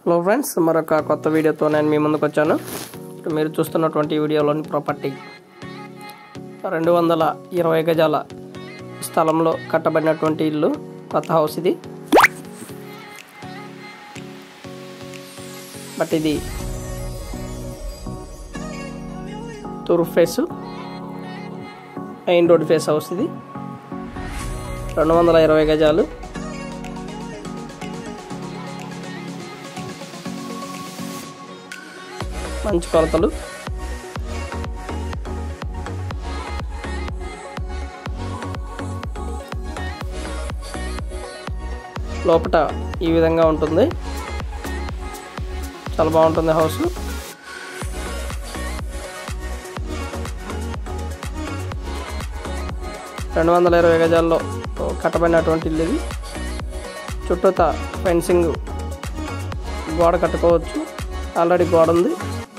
hello friends మరొక కొత్త వీడియోతో నేను మీ ముందుకు వచ్చాను ఇప్పుడు మీరు చూస్తున్నటువంటి ఈ వీడియోలోని ప్రాపర్టీ రెండు వందల ఇరవై గజాల స్థలంలో కట్టబడినటువంటి ఇల్లు కొత్త హౌస్ ఇది బట్ ఇది తూర్పు face main road face house ఇది రెండు వందల ఇరవై గజాలు మంచి కొలతలు లోపట ఈ విధంగా ఉంటుంది చాలా బాగుంటుంది హౌస్ రెండు వందల ఇరవై గజాల్లో కట్టబడినటువంటి ఇల్లు ఇది చుట్టూత ఫెన్సింగ్ గోడ కట్టుకోవచ్చు ఆల్రెడీ గోడ ఉంది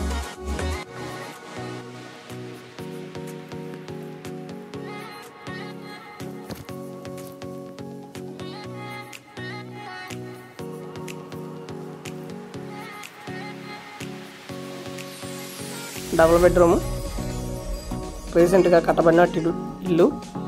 డబుల్ బెడ్రూమ్ రీసెంట్గా కట్టబడిన ఇల్లు ఇల్లు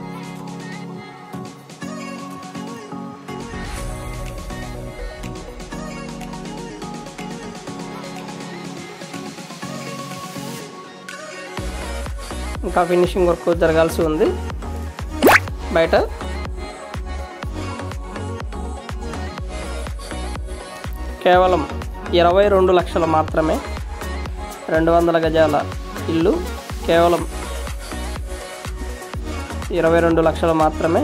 ఇంకా ఫినిషింగ్ వర్క్ జరగాల్సి ఉంది బయట కేవలం ఇరవై రెండు లక్షలు మాత్రమే రెండు వందల గజాల ఇల్లు కేవలం ఇరవై రెండు లక్షలు మాత్రమే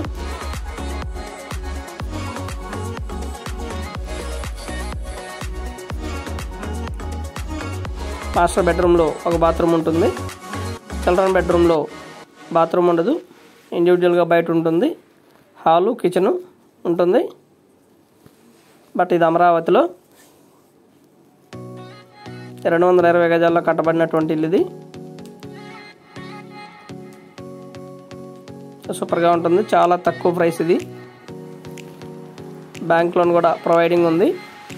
మాస్టర్ బెడ్రూమ్లో ఒక బాత్రూమ్ ఉంటుంది చిల్డ్రన్ బెడ్రూమ్లో బాత్రూమ్ ఉండదు ఇండివిజువల్గా బయట ఉంటుంది హాలు కిచెను ఉంటుంది బట్ ఇది అమరావతిలో రెండు వందల ఇరవై గజాల్లో కట్టబడినటువంటి ఇల్లు ఇది సూపర్గా ఉంటుంది చాలా తక్కువ ప్రైస్ ఇది బ్యాంక్ లోన్ కూడా ప్రొవైడింగ్ ఉంది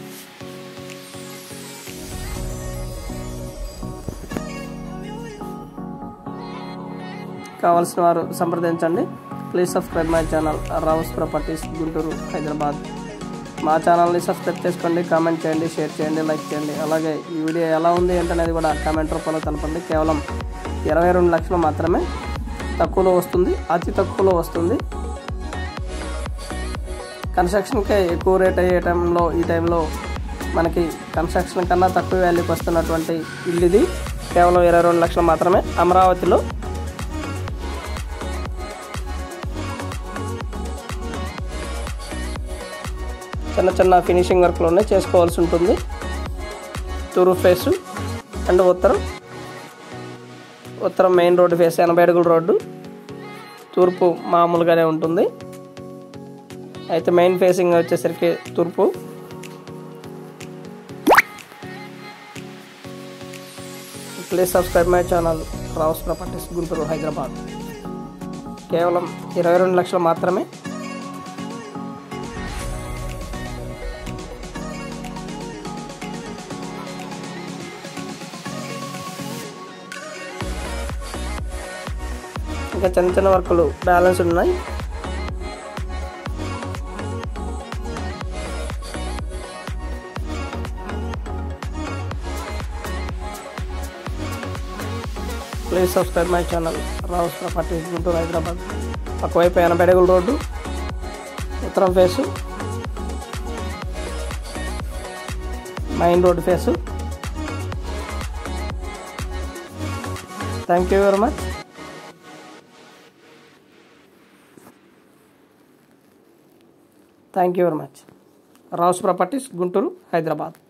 కావాల్సిన వారు సంప్రదించండి please subscribe my channel Rao's properties Guntur Hyderabad మా ఛానల్ని సబ్స్క్రైబ్ చేసుకోండి కామెంట్ చేయండి షేర్ చేయండి లైక్ చేయండి అలాగే ఈ వీడియో ఎలా ఉంది ఏంటనేది కూడా కామెంట్ రూపంలో తెలపండి కేవలం ఇరవై రెండు లక్షలు మాత్రమే తక్కువలో వస్తుంది అతి తక్కువలో వస్తుంది కన్స్ట్రక్షన్కే ఎక్కువ రేట్ అయ్యే టైంలో ఈ టైంలో మనకి కన్స్ట్రక్షన్ కన్నా తక్కువ వాల్యూకి వస్తున్నటువంటి ఇల్లు ఇది కేవలం ఇరవై రెండు లక్షలు మాత్రమే అమరావతిలో చిన్న చిన్న ఫినిషింగ్ వర్క్లోనే చేసుకోవాల్సి ఉంటుంది తూర్పు ఫేసు అండ్ ఉత్తరం ఉత్తరం మెయిన్ రోడ్డు ఫేస్ ఎనభై అడుగుల రోడ్డు తూర్పు మామూలుగానే ఉంటుంది అయితే మెయిన్ ఫేసింగ్ వచ్చేసరికి తూర్పు please subscribe my channel Rao's properties Guntur Hyderabad కేవలం ఇరవై రెండు లక్షలు మాత్రమే ఇంకా చిన్న చిన్న వర్కులు బ్యాలెన్స్ ఉన్నాయి please subscribe my channel Rao's properties Guntur Hyderabad ఒకవైపు ఎనభై అడుగుల రోడ్డు ఉత్తరం face main road face thank you very much thank you very much Rao's properties Guntur Hyderabad